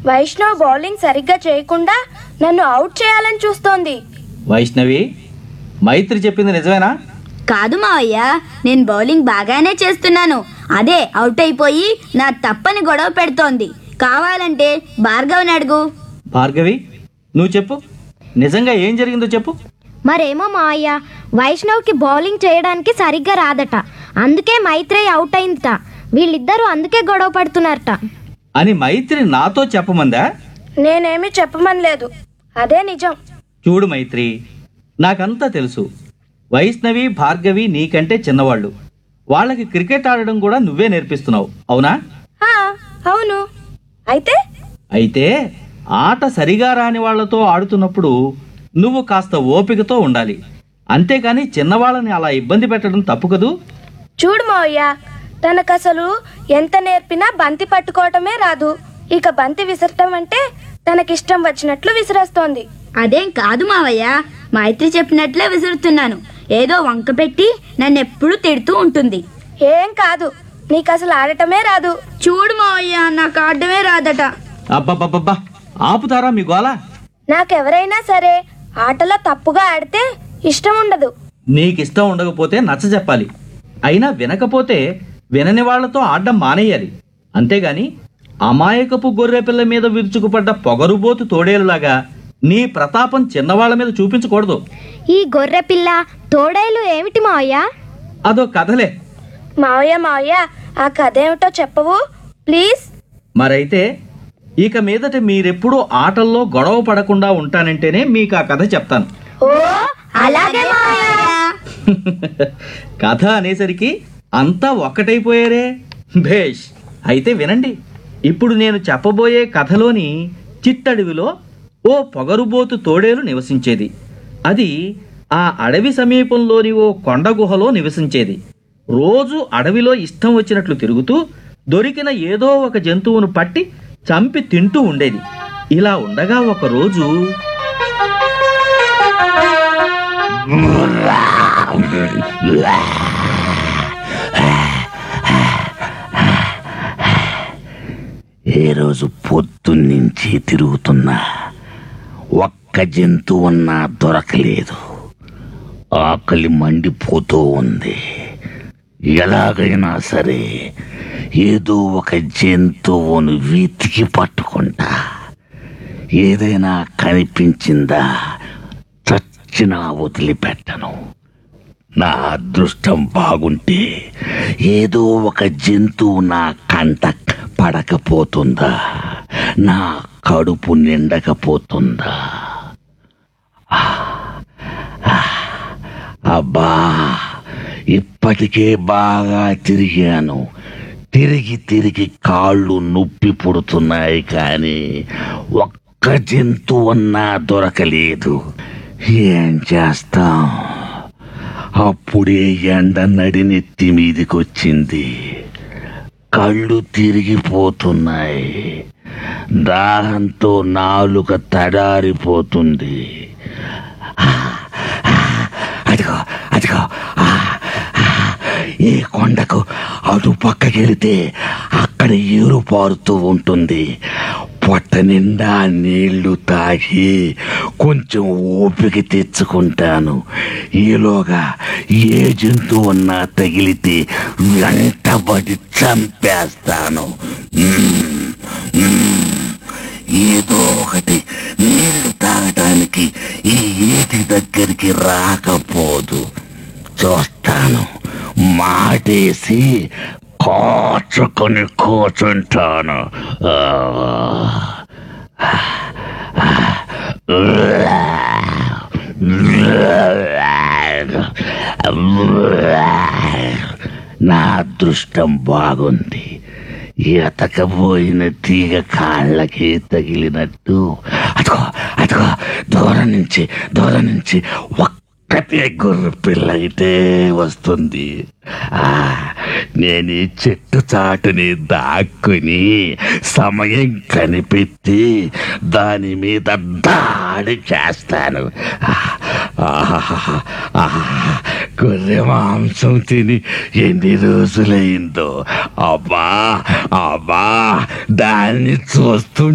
Vaishnav bowling సరిగ్గా చేయకుండా నన్ను అవుట్ చేయాలని చూస్తోంది వైష్ణవి మైత్రి చెప్పింది నిజమేనా కాదు మావయ్య నేను బౌలింగ్ బాగానే చేస్తున్నాను అదే అవుట్ అయిపోయి నా తప్పని గొడవ పెడుతోంది కావాలంటే భార్గవ్ని అడుగు భార్గవి నువ్వు చెప్పు నిజంగా ఏం జరిగిందో చెప్పు మరేమో మావయ్య వైష్ణవ్కి బౌలింగ్ చేయడానికి సరిగ్గా రాదట అందుకే మైత్రేయ్ అవుట్ అయిందట వీళ్ళిద్దరూ అందుకే గొడవ పడుతున్నారట అని మైత్రి నాతో చెప్పమందా నేనేమి చెప్పమనలేదు అదే నిజం చూడు మైత్రి నాకంతా తెలుసు వైష్ణవి భార్గవి నీకంటే చిన్నవాళ్ళు వాళ్ళకి క్రికెట్ ఆడడం కూడా నువ్వే నేర్పిస్తున్నావు అవునా ఆ, అవును అయితే అయితే ఆట సరిగా రాని వాళ్ళతో ఆడుతున్నప్పుడు నువ్వు కాస్త ఓపికతో ఉండాలి అంతేకాని చిన్నవాళ్ళని అలా ఇబ్బంది పెట్టడం తప్పు కదూ చూడు మావయ్య తనకసలు ఎంత నేర్పినా బంతి పట్టుకోవటమే రాదు ఇక బంతి విసరటం అంటే తనకిష్టం వచ్చినట్లు విసిరేస్తోంది అదేం కాదు మావయ్య మైత్రి చెప్పినట్లే విసురుతున్నాను ఏదో వంక పెట్టి నన్ను ఎప్పుడు తిడుతూ ఉంటుంది ఏం కాదు నీకు అసలు ఆడటమే రాదు చూడు మావయ్య నాకు ఆడమే రాదట అబ్బబ్బబ్బబ్బా ఆపుతారా మీ గోల నాకెవరైనా సరే ఆటలో తప్పుగా ఆడితే ఇష్టం ఉండదు నీకిష్టం ఉండకపోతే నచ్చ చెప్పాలి అయినా వినకపోతే వినని వాళ్లతో ఆడడం మానేయాలి అంతేగాని అమాయకపు గొర్రె పిల్ల మీద విరుచుకుపడ్డ పొగరుబోతు తోడేలులాగా నీ ప్రతాపం చిన్నవాళ్ల మీద చూపించకూడదు ఈ గొర్రె పిల్ల తోడేలు ఏమిటి మావయ్య అదో కథలే మావయ్య మావయ్య ఆ కథ ఏమిటో చెప్పవు ప్లీజ్ మరైతే ఇక మీదట మీరెప్పుడూ ఆటల్లో గొడవ పడకుండా ఉంటానంటేనే మీకు ఆ కథ చెప్తాను ఓ అలాగే కథ అనేసరికి అంతా ఒక్కటైపోయారే భేష్ అయితే వినండి ఇప్పుడు నేను చెప్పబోయే కథలోని చిట్టడవిలో ఓ పొగరుబోతు తోడేలు నివసించేది అది ఆ అడవి సమీపంలోని ఓ కొండ గుహలో నివసించేది రోజు అడవిలో ఇష్టం వచ్చినట్లు తిరుగుతూ దొరికిన ఏదో ఒక జంతువును పట్టి చంపి తింటూ ఉండేది ఇలా ఉండగా ఒక రోజు ఏ రోజు పొద్దున్నుంచి తిరుగుతున్నా ఒక్క జంతువున్నా దొరకలేదు ఆకలి మండిపోతూ ఉంది ఎలాగైనా సరే ఏదో ఒక జంతువును వెతికి పట్టుకుంటా ఏదైనా కనిపించిందా చచ్చినా వదిలిపెట్టను నా అదృష్టం బాగుంటే ఏదో ఒక జంతువు నా కంట పడకపోతుందా నా కడుపు నిండకపోతుందా ఆ, ఆ, అబ్బా ఇప్పటికే బాగా తిరిగాను తిరిగి తిరిగి కాళ్ళు నొప్పి పుడుతున్నాయి కానీ ఒక్క జంతువన్నా దొరకలేదు ఏం చేస్తాం అప్పుడే ఎండ నడినెత్తి మీదికొచ్చింది కళ్ళు తిరిగిపోతున్నాయి దాహంతో నాలుక తడారిపోతుంది ఆ, ఆ, అదిగో అదిగో ఆ, ఆ, ఏ కొండకు అటు పక్కకెళితే అక్కడ ఏరు పారుతూ ఉంటుంది పొట్ట నిండా నీళ్లు తాగి కొంచెం ఓపిక తెచ్చుకుంటాను ఈలోగా ఏ జంతువున్నా తగిలితే వెంటబడి చంపేస్తాను మ్మ్, మ్మ్. ఏదో ఒకటి నీళ్లు తాగటానికి ఈ ఏటి దగ్గరికి రాకపోదు చూస్తాను మాటేసి కోచుకొని కూర్చుంటాను ఆ. నా అదృష్టం బాగుంది ఎతకపోయిన తీగ కాళ్ళకి తగిలినట్టు అదిగో అదిగో దూరం నుంచి దూరం నుంచి ఒక్కటే గుర్ర పిల్ల అయితే వస్తుంది ఆ నేను ఈ చెట్టు చాటుని దాక్కుని సమయం కనిపెట్టి దాని మీద దాడి చేస్తాను ఆహాహాహా. ఆహా. గొర్రె మాంసం తిని ఎన్ని రోజులైందో అబ్బా అబ్బా దాన్ని చూస్తూ